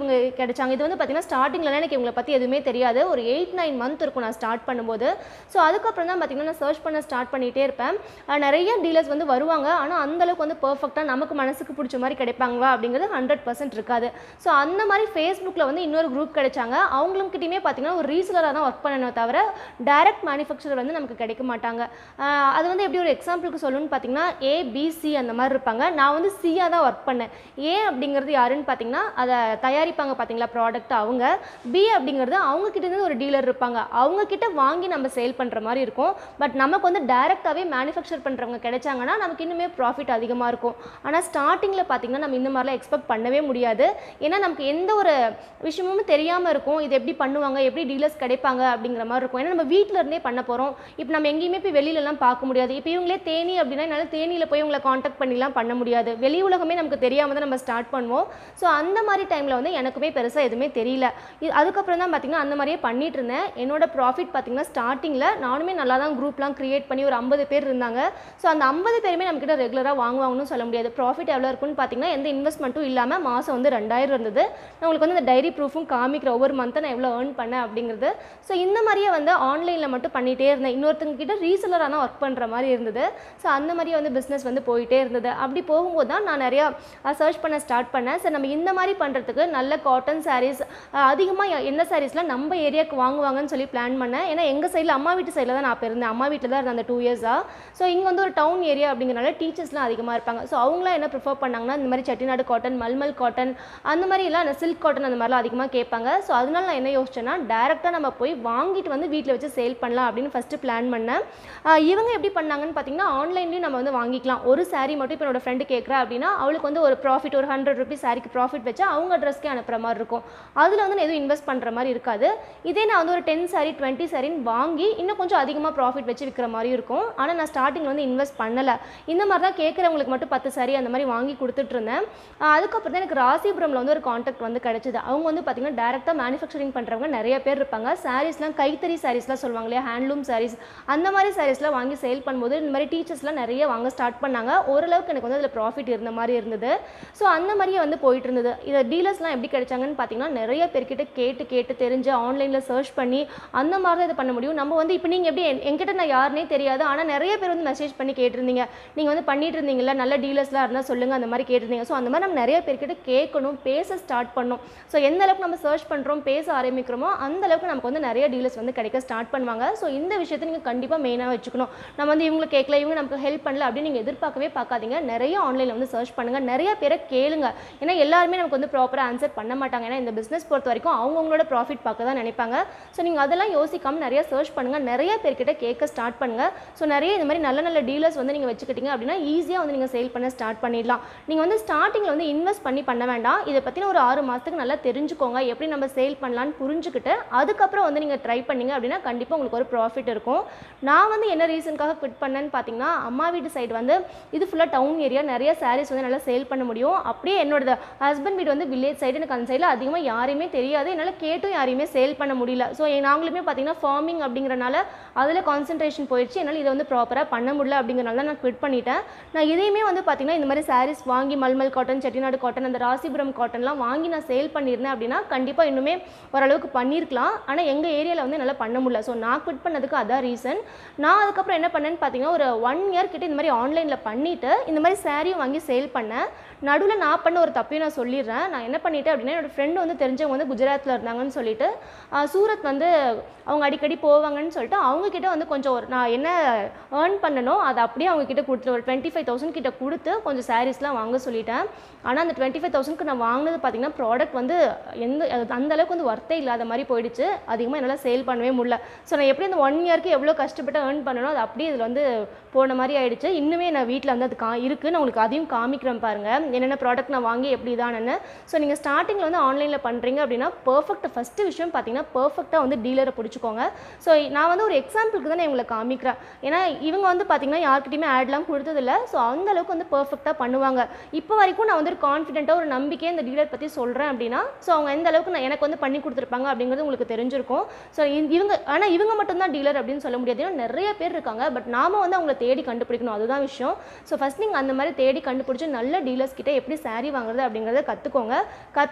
இவங்க கிடைச்சாங்க இது வந்து பார்த்தீங்கன்னா ஸ்டார்டிங்கில் எனக்கு இவங்களை பற்றி எதுவுமே தெரியாது ஒரு எயிட் நைன் மந்த் இருக்கும் நான் ஸ்டார்ட் பண்ணும்போது ஸோ அதுக்கப்புறம் தான் பார்த்தீங்கன்னா நான் சர்ச் பண்ண ஸ்டார்ட் பண்ணிகிட்டே இருப்பேன் அஹ் நிறைய டீலர்ஸ் வந்து வருவாங்க ஆனால் அந்தளவுக்கு வந்து பர்ஃபெக்டாக நமக்கு மனசுக்கு பிடிச்ச மாதிரி கிடைப்பாங்களா அப்படிங்கிறது ஹண்ட்ரட் பர்சன்ட் இருக்காது ஸோ அந்த மாதிரி ஃபேஸ்புக்கில் வந்து இன்னொரு குரூப் கிடைச்சாங்க அவங்களுக்கிட்டையுமே பார்த்தீங்கன்னா ஒரு ரீசலராக தான் ஒர்க் பண்ணணும் தவிர டைரக்ட் மேனுஃபேக்சர் வந்து நமக்கு கிடைக்க மாட்டாங்க அஹ் அது வந்து எப்படி ஒரு எக்ஸாம்பிளுக்கு சொல்லணும்னு பார்த்தீங்கன்னா ஏ பி சி அந்த மாதிரி இருப்பாங்க நான் வந்து சியாக தான் ஒர்க் பண்ணேன் ஏ அப்படிங்கிறது யாருன்னு பார்த்தீங்கன்னா அதை தயாரிப்பாங்க பார்த்தீங்களா ப்ராடக்ட் அவங்க பி அப்படிங்கிறது அவங்க கிட்ட இருந்து ஒரு டீலர் இருப்பாங்க அவங்க கிட்ட வாங்கி நம்ம சேல் பண்ணுற மாதிரி இருக்கும் பட் நமக்கு வந்து டைரெக்டாகவே மேனுஃபேக்சர் பண்ணுறவங்க கிடைச்சாங்கன்னா நமக்கு இன்னுமே ப்ராஃபிட் அதிகமாக இருக்கும் ஆனால் ஸ்டார்டிங்கில் பார்த்தீங்கன்னா நம்ம இந்த மாதிரிலாம் எக்ஸ்பெக்ட் பண்ணவே முடியாது ஏன்னா நமக்கு எந்த ஒரு விஷயமும் தெரியாமல் இருக்கும் இது எப்படி பண்ணுவாங்க எப்படி டீலர்ஸ் கிடைப்பாங்க அப்படிங்கிற மாதிரி இருக்கும் ஏன்னா நம்ம வீட்டில் இருந்தே பண்ண போகிறோம் இப்போ நம்ம எங்கேயுமே போய் வெளியிலலாம் பார்க்க முடியாது இப்போ இவங்களே தேனி அப்படின்னா என்னால் தேனியில் போய் உங்களை காண்டாக்ட் பண்ணிலாம் பண்ண முடியாது வெளி உலகமே நமக்கு தெரியாமல் தான் நம்ம ஸ்டார்ட் பண்ணுவோம் ஸோ அந்த மாதிரி டைமில் வந்து எனக்குமே பெருசாக எதுவுமே தெரியல இது அதுக்கப்புறம் தான் பார்த்தீங்கன்னா அந்த மாதிரியே பண்ணிட்டு இருந்தேன் என்னோட ப்ராஃபிட் பார்த்தீங்கன்னா ஸ்டார்டிங்கில் நானுமே நல்லா தான் குரூப்லாம் க்ரியேட் பண்ணி ஒரு ஐம்பது பேர் இருந்தாங்க ஸோ அந்த ஐம்பது பேருமே நம்மக்கிட்ட ரெகுலராக வாங்குவாங்கன்னு சொல்ல முடியாது ப்ராஃபிட் எவ்வளோ இருக்குன்னு பார்த்தீங்கன்னா எந்த இன்வெஸ்ட்மெண்ட்டும் இல்லாமல் மாதம் வந்து ரெண்டாயிரம் இருந்தது நான் உங்களுக்கு வந்து அந்த டைரி ப்ரூஃபும் காமிக்கிற ஒவ்வொரு மந்த்தை நான் எவ்வளோ ஏர்ன் பண்ணேன் அப்படிங்கிறது ஸோ இந்த மாதிரியே வந்து ஆன்லைனில் மட்டும் பண்ணிகிட்டே இருந்தேன் இன்னொருத்தங்க கிட்ட ரீசெலராக தான் ஒர்க் பண்ணுற மாதிரி இருந்தது ஸோ அந்த மாதிரியே வந்து பிஸ்னஸ் வந்து போயிட்டே இருந்தது அப்படி போகும்போது தான் நான் நிறையா சர்ச் பண்ண ஸ்டார்ட் பண்ணேன் சார் நம்ம இந்த மாதிரி பண்ணுறதுக்கு நல்ல காட்டன் சாரீஸ் அதிகமாக எந்த சாரீஸ்லாம் நம்ம ஏரியாவுக்கு வாங்குவாங்கன்னு சொல்லி பிளான் பண்ணேன் ஏன்னா எங்கள் சைடில் அம்மா வீட்டு சைடில் தான் நான் இப்போ இருந்தேன் அம்மா வீட்டில் தான் இருந்தேன் அந்த டூ இயர்ஸாக ஸோ இங்கே வந்து ஒரு டவுன் ஏரியா அப்படிங்கிறனால டீச்சர்ஸ்லாம் அதிகமாக இருப்பாங்க ஸோ அவங்களாம் என்ன ப்ரிஃபர் பண்ணாங்கன்னா இந்த மாதிரி செட்டிநாடு காட்டன் மல்மல் காட்டன் அந்த மாதிரிலாம் அந்த சில்க் காட்டன் அந்த மாதிரிலாம் அதிகமாக கேட்பாங்க ஸோ அதனால நான் என்ன யோசிச்சேன்னா டேரெக்டாக நம்ம போய் வாங்கிட்டு வந்து வீட்டில் வச்சு சேல் பண்ணலாம் அப்படின்னு ஃபஸ்ட்டு பிளான் பண்ணேன் ஆஹ் இவங்க எப்படி பண்ணாங்கன்னு பார்த்தீங்கன்னா ஆன்லைன்லேயும் நம்ம வந்து வாங்கிக்கலாம் ஒரு saree மட்டும் இப்போ என்னோட ஃப்ரெண்டு கேட்குறா அப்படின்னா அவளுக்கு வந்து ஒரு ப்ராஃபிட் ஒரு ஹண்ட்ரட் ருபீஸ் சாரிக்கு ப்ராஃபிட் வச்சா அவங்க ட்ரெஸ்க்கே அனுப்புகிற மாதிரி இருக்கும் அதில் வந்து நான் எதுவும் இன்வெஸ்ட் பண்ணுற மாதிரி இருக்காது இதே நான் வந்து ஒரு டென் சாரி டுவெண்ட்டி சாரின்னு வாங்கி இன்னும் கொஞ்சம் அதிகமாக ப்ராஃபிட் வச்சு விற்கிற மாதிரி இருக்கும் ஆனால் நான் ஸ்டார்டிங் வந்து இன்வெஸ்ட் பண்ணலை இந்த மாதிரி தான் கேட்குறவங்களுக்கு மட்டும் பத்து சாரி அந்த மாதிரி வாங்கி கொடுத்துட்டு இருந்தேன் ஆஹ் அதுக்கப்புறம் தான் எனக்கு ராசிபுரமில் வந்து ஒரு காண்டாக்ட் வந்து கிடச்சிது அவங்க வந்து பார்த்தீங்கன்னா டேரெக்டாக மேனுஃபேக்சரிங் பண்ணுறவங்க நிறைய பேர் இருப்பாங்க சாரீஸ்லாம் கைத்தறி சாரீஸ்லாம் சொல்லுவாங்க இல்லையா ஹேண்ட்லூம் சாரீஸ் அந்த மாதிரி சாரீஸ்லாம் வாங்கி சேல் பண்ணும்போது இந்த மாதிரி டீச்சர்ஸ்லாம் நிறைய வாங்க ஸ்டார்ட் பண்ணாங்க ஓரளவுக்கு எனக்கு வந்து அதில் ப்ராஃபிட் இருந்த மாதிரி இருந்தது ஸோ அந்த மாதிரியே வந்து போயிட்டு இருந்தது இதை டீலர்ஸ்லாம் எப்படி கிடைச்சாங்கன்னு பார்த்தீங்கன்னா நிறைய பேர்கிட்ட கேட்டு கேட்டு தெரிஞ்சு ஆன்லைனில் சர்ச் பண்ணி அந்த மாதிரி தான் இது பண்ண முடியும் நம்ம வந்து இப்போ நீங்கள் எப்படி என்- என்கிட்ட நான் யாருனே தெரியாது ஆனால் நிறைய பேர் வந்து மெசேஜ் பண்ணி கேட்டிருந்தீங்க நீங்கள் வந்து பண்ணிட்டு இருந்தீங்கல்ல நல்ல டீலர்ஸ்லாம் இருந்தால் சொல்லுங்கள் அந்த மாதிரி கேட்டிருந்தீங்க ஸோ அந்த மாதிரி நம்ம நிறைய பேர்கிட்ட கேட்கணும் பேச ஸ்டார்ட் பண்ணணும் ஸோ எந்த அளவுக்கு நம்ம சர்ச் பண்ணுறோம் பேச ஆரம்பிக்கிறோமோ அந்த அளவுக்கு நமக்கு வந்து நிறைய டீலர்ஸ் வந்து கிடைக்க ஸ்டார்ட் பண்ணுவாங்க ஸோ இந்த விஷயத்தை நீங்கள் கண்டிப்பாக மெயினாக வச்சுக்கணும் நம்ம வந்து இவங்களை கேட்கல இவங்க நமக்கு ஹெல்ப் பண்ணல அப்படின்னு நீங்கள் எதிர்பார்க்கவே பார்க்காதீங்க நிறைய ஆன்லைனில் வந்து சர்ச் பண்ணுங்கள் நிறைய பேரை கேளுங்க ஏன்னா எல்லாருமே நமக்கு வந்து ப்ராப்பராக ஆன்சர் பண்ண மாட்டாங்க ஏன்னா இந்த பிஸ்னஸ் பொறுத்த வரைக்கும் அவங்கவுங்களோட ப்ராஃபிட் பார்க்க தான் நினைப்பாங்க ஸோ நீங்கள் அதெல்லாம் யோசிக்காம நிறைய சர்ச் பண்ணுங்கள் நிறைய பேர்கிட்ட கேட்க ஸ்டார்ட் பண்ணுங்கள் ஸோ நிறைய இந்த மாதிரி நல்ல நல்ல டீலர்ஸ் வந்து நீங்கள் வச்சுக்கிட்டீங்க அப்படின்னா ஈஸியாக வந்து நீங்கள் சேல் பண்ண ஸ்டார்ட் பண்ணிடலாம் நீங்கள் வந்து ஸ்டார்டிங்கில் வந்து இன்வெஸ்ட் பண்ணி பண்ண வேண்டாம் இதை பற்றின ஒரு ஆறு மாதத்துக்கு நல்லா தெரிஞ்சுக்கோங்க எப்படி நம்ம சேல் பண்ணலான்னு புரிஞ்சுக்கிட்டு அதுக்கப்புறம் வந்து நீங்கள் ட்ரை பண்ணீங்க அப்படின்னா கண்டிப்பாக உங்களுக்கு ஒரு ப்ராஃபிட் இருக்கும் நான் வந்து என்ன ரீசனுக்காக குவிட் பண்ணேன்னு பார்த்தீங்கன்னா அம்மா வீட்டு சைடு வந்து இது ஃபுல்லாக டவுன் ஏரியா நிறைய சாரீஸ் வந்து நல்லா சேல் பண்ண முடியும் அப்படியே என்னோட ஹஸ்பண்ட் வீடு வந்து வில்லேஜ் சைடு எனக்கு அந்த சைடில் அதிகமாக யாரையுமே தெரியாது என்னால் கேட்டும் யாரையுமே சேல் பண்ண முடியல ஸோ நாங்களுமே பார்த்தீங்கன்னா ஃபார்மிங் அப்படிங்கிறனால அதில் கான்சன்ட்ரேஷன் போயிடுச்சு என்னால் இதை வந்து ப்ராப்பராக பண்ண முடியல அப்படிங்கிறனால தான் நான் குவிட் பண்ணிட்டேன் நான் இதையுமே வந்து பார்த்தீங்கன்னா இந்த மாதிரி சாரீஸ் வாங்கி மல்மல் காட்டன் செட்டிநாடு காட்டன் அந்த ராசிபுரம் காட்டன்லாம் வாங்கி நான் சேல் பண்ணியிருந்தேன் அப்படின்னா கண்டிப்பாக இன்னுமே ஓரளவுக்கு பண்ணியிருக்கலாம் ஆனால் எங்கள் ஏரியாவில் வந்து என்னால் பண்ண முடியல ஸோ நான் குவிட் பண்ணதுக்கு அதான் ரீசன் நான் அதுக்கப்புறம் என்ன பண்ணேன்னு பார்த்தீங்கன்னா ஒரு ஒன் இயர் கிட்ட இந்த மாதிரி ஆன்லைனில் பண்ணிவிட்டு இந்த மாதிரி சாரியும் வாங்கி சேல் பண்ணேன் நடுவில் நான் பண்ண ஒரு தப்பையும் நான் சொல்லிடுறேன் நான் என்ன பண்ணிட்டேன் அப்படின்னா என்னோட ஃப்ரெண்டு வந்து தெரிஞ்சவங்க வந்து குஜராத்தில் இருந்தாங்கன்னு சொல்லிட்டு ஆஹ் சூரத் வந்து அவங்க அடிக்கடி போவாங்கன்னு சொல்லிட்டு அவங்க கிட்ட வந்து கொஞ்சம் ஒரு நான் என்ன ஏர்ன் பண்ணனோ அதை அப்படியே அவங்க கிட்ட கொடுத்து ஒரு டுவெண்ட்டி ஃபைவ் தௌசண்ட் கிட்ட கொடுத்து கொஞ்சம் சாரீஸ்லாம் வாங்க சொல்லிட்டேன் ஆனால் அந்த டுவெண்ட்டி ஃபைவ் தௌசண்ட்க்கு நான் வாங்கினது பார்த்தீங்கன்னா ப்ராடக்ட் வந்து எந்த அது அந்த அளவுக்கு வந்து ஒர்த்தே இல்லாத மாதிரி போயிடுச்சு அதிகமாக என்னால் சேல் பண்ணவே முடியல ஸோ நான் எப்படி அந்த ஒன் இயர்க்கு எவ்வளோ கஷ்டப்பட்டு ஏர்ன் பண்ணனோ அது அப்படியே இதில் வந்து போன மாதிரி ஆயிடுச்சு இன்னுமே நான் வீட்டில் வந்து அது கா இருக்குது நான் உங்களுக்கு அதையும் காமிக்கிறேன் பாருங்கள் என்னென்ன ப்ராடக்ட் நான் வாங்கி எப்படி இதானு ஸோ நீங்கள் ஸ்டார்டிங்கில் வந்து ஆன்லைனில் பண்ணுறீங்க அப்படின்னா பர்ஃபெக்ட் ஃபஸ்ட்டு விஷயம் பார்த்தீங்கன்னா பர்ஃபெக்டாக வந்து டீலரை பிடிச்சிக்கோங்க ஸோ நான் வந்து ஒரு எக்ஸாம்பிளுக்கு தான் நான் இவங்களை காமிக்கிறேன் ஏன்னா இவங்க வந்து பார்த்தீங்கன்னா யார்கிட்டயுமே ஆட்லாம் கொடுத்ததில்ல ஸோ அந்த அளவுக்கு வந்து பர்ஃபெக்டாக பண்ணுவாங்க இப்போ வரைக்கும் நான் வந்து ஒரு கான்ஃபிடென்ட்டாக ஒரு நம்பிக்கையை இந்த டீலர் பற்றி சொல்கிறேன் அப்படின்னா ஸோ அவங்க எந்த அளவுக்கு நான் எனக்கு வந்து பண்ணி கொடுத்துருப்பாங்க அப்படிங்கிறது உங்களுக்கு தெரிஞ்சிருக்கும் ஸோ இவங்க ஆனால் இவங்க மட்டும்தான் டீலர் அப்படின்னு சொல்ல முடியாது ஏன்னா நிறைய பேர் இருக்காங்க பட் நாம வந்து அவங்கள தேடி கண்டுபிடிக்கணும் அதுதான் விஷயம் ஸோ ஃபஸ்ட் நீங்கள் அந்த மாதிரி தேடி கண்டுபிடிச்சி நல்ல டீலர்ஸ் கிட்ட எப்படி saree வாங்குறது அப்படிங்கிறத கற்றுக்கோங்க கற்றுக்கிட்டு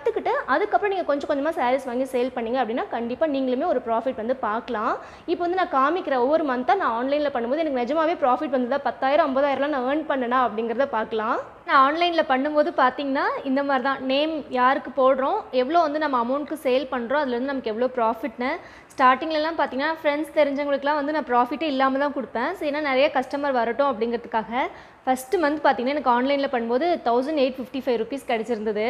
கற்றுக்கிட்டு அதுக்கப்புறம் நீங்கள் கொஞ்சம் கொஞ்சமாக சாரீஸ் வாங்கி சேல் பண்ணீங்க அப்படின்னா கண்டிப்பாக நீங்களுமே ஒரு ப்ராஃபிட் வந்து பார்க்கலாம் இப்போ வந்து நான் காமிக்கிற ஒவ்வொரு மந்த்தாக நான் ஆன்லைனில் பண்ணும்போது எனக்கு நிஜமாவே ப்ராஃபிட் வந்ததா பத்தாயிரம் ஐம்பதாயிரம்லாம் நான் ஏர்ன் பண்ணனா அப்படிங்கிறத பார்க்கலாம் நான் ஆன்லைனில் பண்ணும்போது பார்த்தீங்கன்னா இந்த மாதிரி தான் நேம் யாருக்கு போடுறோம் எவ்வளோ வந்து நம்ம அமௌண்ட்க்கு சேல் பண்ணுறோம் அதுலேருந்து நமக்கு எவ்வளோ ப்ராஃபிட்னு ஸ்டார்டிங்லலாம் பார்த்தீங்கன்னா ஃப்ரெண்ட்ஸ் தெரிஞ்சவங்களுக்குலாம் வந்து நான் ப்ராஃபிட்டே இல்லாமல் தான் கொடுப்பேன் ஸோ ஏன்னா நிறைய கஸ்டமர் வரட்டும் அப்படிங்கிறதுக்காக ஃபஸ்ட்டு மந்த் பார்த்தீங்கன்னா எனக்கு ஆன்லைனில் பண்ணும்போது thousand eight fifty five rupees கிடச்சிருந்தது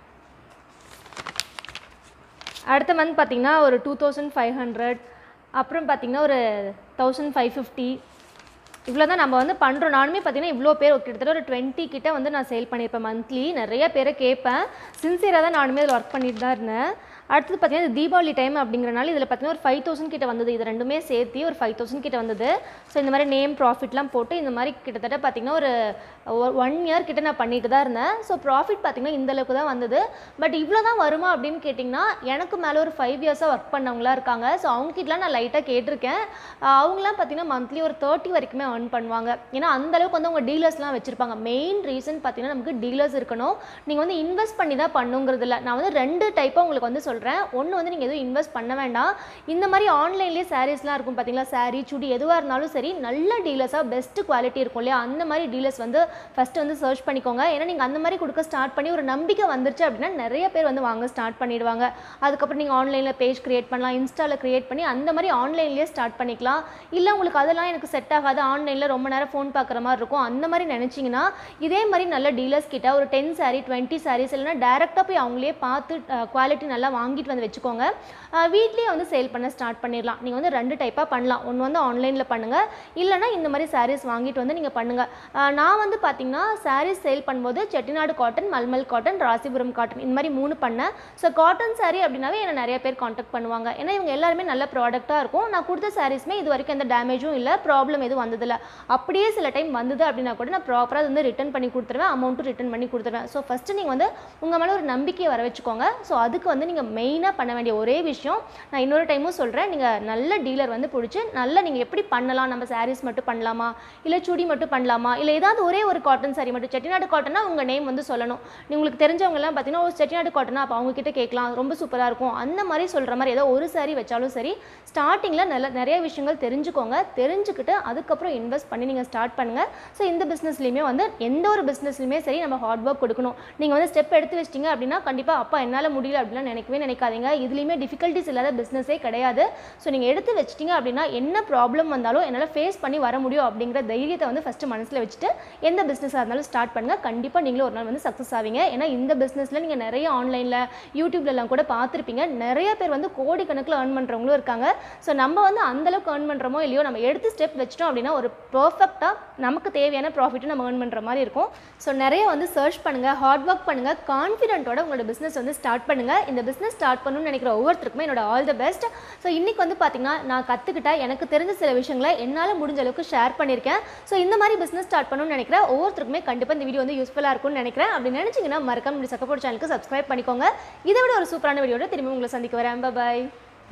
அடுத்த மந்த் பார்த்தீங்கன்னா ஒரு டூ தௌசண்ட் ஃபைவ் ஹண்ட்ரட் அப்புறம் பார்த்தீங்கன்னா ஒரு தௌசண்ட் ஃபைவ் ஃபிஃப்டி இவ்வளோ தான் நம்ம வந்து பண்ணுறோம் நானுமே பார்த்தீங்கன்னா இவ்வளோ பேர் கிட்டத்தட்ட ஒரு டுவெண்ட்டி கிட்ட வந்து நான் சேல் பண்ணியிருப்பேன் மந்த்லி நிறைய பேரை கேட்பேன் சின்சியராக தான் நானுமே அதில் ஒர்க் பண்ணிட்டு தான் இருந்தேன் அடுத்தது பார்த்தீங்கன்னா இது தீபாவளி டைம் அப்படிங்கிறனால இதில் பார்த்தீங்கன்னா ஒரு ஃபைவ் தௌசண்ட் கிட்ட வந்தது இது ரெண்டுமே சேர்த்து ஒரு ஃபைவ் தௌசண்ட் கிட்ட வந்தது ஸோ இந்த மாதிரி நேம் ப்ராஃபிட்லாம் போட்டு இந்த மாதிரி கிட்டத்தட்ட பார்த்தீங்கன்னா ஒரு ஒன் இயர் கிட்ட நான் பண்ணிட்டு தான் இருந்தேன் ஸோ ப்ராஃபிட் பார்த்தீங்கன்னா இந்த அளவுக்கு தான் வந்தது பட் இவ்வளோ தான் வருமா அப்படின்னு கேட்டிங்கன்னா எனக்கு மேலே ஒரு ஃபைவ் இயர்ஸாக ஒர்க் பண்ணவங்களாம் இருக்காங்க ஸோ அவங்ககிட்டலாம் நான் லைட்டாக கேட்டிருக்கேன் ஆஹ் அவங்களாம் பார்த்தீங்கன்னா மந்த்லி ஒரு தேர்ட்டி வரைக்குமே earn பண்ணுவாங்க ஏன்னா அந்த அளவுக்கு வந்து அவங்க டீலர்ஸ்லாம் வச்சுருப்பாங்க மெயின் ரீசன் பார்த்தீங்கன்னா நமக்கு டீலர்ஸ் இருக்கணும் நீங்கள் வந்து இன்வெஸ்ட் பண்ணி தான் பண்ணுங்கிறது இல்லை நான் வந்து ரெண்டு டைப்பாக உங்களுக்கு வந்து சொல்கிறேன் ஒன்று வந்து நீங்கள் எதுவும் இன்வெஸ்ட் பண்ண வேண்டாம் இந்த மாதிரி ஆன்லைன்லேயே சாரீஸ்லாம் இருக்கும் பார்த்தீங்களா சாரீ சுடி எதுவாக இருந்தாலும் சரி நல்ல டீலர்ஸாக பெஸ்ட் குவாலிட்டி இருக்கும் இல்லையா அந்த மாதிரி டீலர்ஸ் வந்து ஃபஸ்ட்டு வந்து சர்ச் பண்ணிக்கோங்க ஏன்னா நீங்கள் அந்த மாதிரி கொடுக்க ஸ்டார்ட் பண்ணி ஒரு நம்பிக்கை வந்துருச்சு அப்படின்னா நிறைய பேர் வந்து வாங்க ஸ்டார்ட் பண்ணிடுவாங்க அதுக்கப்புறம் நீங்கள் ஆன்லைனில் பேஜ் கிரியேட் பண்ணலாம் இன்ஸ்டாவில் கிரியேட் பண்ணி அந்த மாதிரி ஆன்லைன்லேயே ஸ்டார்ட் பண்ணிக்கலாம் இல்லை உங்களுக்கு அதெல்லாம் எனக்கு செட் ஆகாது ஆன்லைனில் ரொம்ப நேரம் ஃபோன் பார்க்குற மாதிரி இருக்கும் அந்த மாதிரி நினச்சிங்கன்னா இதே மாதிரி நல்ல டீலர்ஸ் கிட்ட ஒரு டென் சாரீ டுவெண்ட்டி சாரீஸ் இல்லைனா டேரெக்டாக போய் அவங்களே பார்த்து குவாலிட்டி நல்லா வாங்கிட்டு வந்து வச்சுக்கோங்க வீட்லேயே வந்து சேல் பண்ண ஸ்டார்ட் பண்ணிடலாம் நீங்கள் வந்து ரெண்டு டைப்பாக பண்ணலாம் ஒன்று வந்து ஆன்லைனில் பண்ணுங்கள் இல்லைனா இந்த மாதிரி சாரீஸ் வாங்கிட்டு வந்து நீங்கள் பண்ணுங்கள் நான் வந்து பார்த்தீங்கன்னா சாரீஸ் சேல் பண்ணும்போது செட்டிநாடு காட்டன் மல்மல் காட்டன் ராசிபுரம் காட்டன் இந்த மாதிரி மூணு பண்ணேன் ஸோ காட்டன் saree அப்படின்னாவே என்னை நிறைய பேர் காண்டாக்ட் பண்ணுவாங்க ஏன்னா இவங்க எல்லாருமே நல்ல ப்ராடக்ட்டாக இருக்கும் நான் கொடுத்த சாரீஸ்மே இது வரைக்கும் எந்த டேமேஜும் இல்லை ப்ராப்ளம் எதுவும் வந்ததில்ல அப்படியே சில டைம் வந்தது அப்படின்னா கூட நான் ப்ராப்பராக வந்து ரிட்டர்ன் பண்ணி கொடுத்துருவேன் அமௌண்ட்டும் ரிட்டர்ன் பண்ணி கொடுத்துருவேன் ஸோ ஃபஸ்ட்டு நீங்கள் வந்து உங்கள் மேலே ஒரு நம்பிக்கையை வர வச்சுக்கோங்க ஸோ அதுக்கு வந்து நீங்கள் மெயினாக பண்ண வேண்டிய ஒரே விஷயம் நான் இன்னொரு டைமும் சொல்கிறேன் நீங்கள் நல்ல டீலர் வந்து பிடிச்சி நல்லா நீங்கள் எப்படி பண்ணலாம் நம்ம சாரீஸ் மட்டும் பண்ணலாமா இல்லை சுடி மட்டும் பண்ணலாமா இல்லை ஏதாவது ஒரே ஒரு காட்டன் saree மட்டும் செட்டிநாடு காட்டனா உங்கள் நேம் வந்து சொல்லணும் நீ உங்களுக்கு தெரிஞ்சவங்கலாம் பார்த்தீங்கன்னா ஒரு செட்டிநாடு காட்டனா அப்போ அவங்க கிட்ட கேட்கலாம் ரொம்ப சூப்பராக இருக்கும் அந்த மாதிரி சொல்கிற மாதிரி ஏதோ ஒரு saree வச்சாலும் சரி ஸ்டார்டிங்கில் நல்ல நிறைய விஷயங்கள் தெரிஞ்சுக்கோங்க தெரிஞ்சுக்கிட்டு அதுக்கப்புறம் இன்வெஸ்ட் பண்ணி நீங்கள் ஸ்டார்ட் பண்ணுங்கள் ஸோ இந்த பிஸ்னஸ்லையுமே வந்து எந்த ஒரு பிஸ்னஸ்லையுமே சரி நம்ம ஹார்ட் ஒர்க் கொடுக்கணும் நீங்கள் வந்து ஸ்டெப் எடுத்து வச்சிட்டிங்க அப்படின்னா கண்டிப்பாக அப்பா என்னால் முடியல அப்படிலாம் நினைக்கவே நினைக்காதீங்க இதுலேயுமே டிஃபிகல்ட்டிஸ் இல்லாத பிஸ்னஸே கிடையாது ஸோ நீங்கள் எடுத்து வச்சிட்டிங்க அப்படின்னா என்ன ப்ராப்ளம் வந்தாலும் என்னால் ஃபேஸ் பண்ணி வர முடியும் அப்படிங்கிற தைரியத்தை வந்து ஃபஸ்ட்டு மனசில் வச்சுட்டு எந்த பிஸ்னஸாக இருந்தாலும் ஸ்டார்ட் பண்ணுங்கள் கண்டிப்பாக நீங்களும் ஒரு நாள் வந்து சக்ஸஸ் ஆவீங்க ஏன்னா இந்த பிஸ்னஸில் நீங்கள் நிறைய ஆன்லைனில் யூடியூப்லலாம் கூட பார்த்துருப்பீங்க நிறைய பேர் வந்து கோடிக்கணக்கில் earn பண்ணுறவங்களும் இருக்காங்க ஸோ நம்ம வந்து அந்த அளவுக்கு earn பண்ணுறோமோ இல்லையோ நம்ம எடுத்து ஸ்டெப் வச்சிட்டோம் அப்படின்னா ஒரு பர்ஃபெக்டாக நமக்கு தேவையான ப்ராஃபிட்டை நம்ம earn பண்ணுற மாதிரி இருக்கும் ஸோ நிறைய வந்து சர்ச் பண்ணுங்கள் ஹார்ட் ஒர்க் பண்ணுங்கள் கான்ஃபிடென்ட்டோட உங்களோட பிஸ்னஸ் வந்து ஸ்டார்ட் பண்ணுங்கள் இந்த பிஸ்னஸ் ஸ்டார்ட் பண்ணணும்னு நினைக்கிற ஒவ்வொருத்தருக்குமே என்னோட ஆல் த பெஸ்ட் ஸோ இன்றைக்கி வந்து பார்த்தீங்கன்னா நான் கற்றுக்கிட்ட எனக்கு தெரிஞ்ச சில விஷயங்களை என்னால் முடிஞ்ச அளவுக்கு ஷேர் பண்ணியிருக்கேன் ஸோ இந்த மாதிரி பிஸ்னஸ் ஸ்டார்ட் பண்ணணும்னு நினைக்கிற ஒவ்வொருத்தருக்குமே கண்டிப்பாக இந்த வீடியோ வந்து யூஸ்ஃபுல்லாக இருக்கும்னு நினைக்கிறேன் அப்படி நினச்சிங்கன்னா மறக்காம இப்படி சக்கப்போர்ட் சேனலுக்கு சப்ஸ்கிரைப் பண்ணிக்கோங்க இதை விட ஒரு சூப்பரான வீடியோட திரும்பி உங்களை சந்திக்க வரேன் பாய்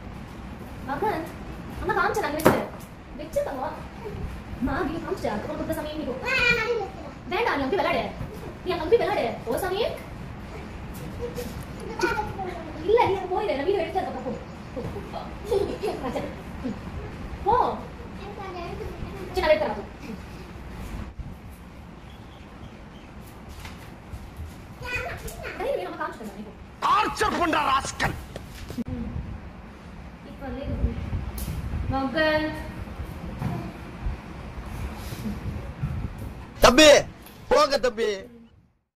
மகன் அம்மா காமிச்சேன் அங்கே வச்சு வச்சுக்கோங்க அம்மா வீடியோ காமிச்சிட்டேன் அதுக்கப்புறம் கொடுத்த சமயம் நீ போ. வேண்டாம் நீ அங்கே போய் விளையாடு நீ அங்கே போய் விளையாடு ஓ சாமி இல்ல நீ அங்க போயிடு நான் வீடியோ எடுத்து அதுக்கப்புறம் போ. போ, போ. ஆ, சரி. ம். போ சரி நான் எடுத்துறேன் அதே நம்ம காமிச்சிட்டோம் இப்போ டார்ச்சர் பண்ற ராஸ்கல் இப்போ வந்து மகன் தம்பி போங்க தம்பி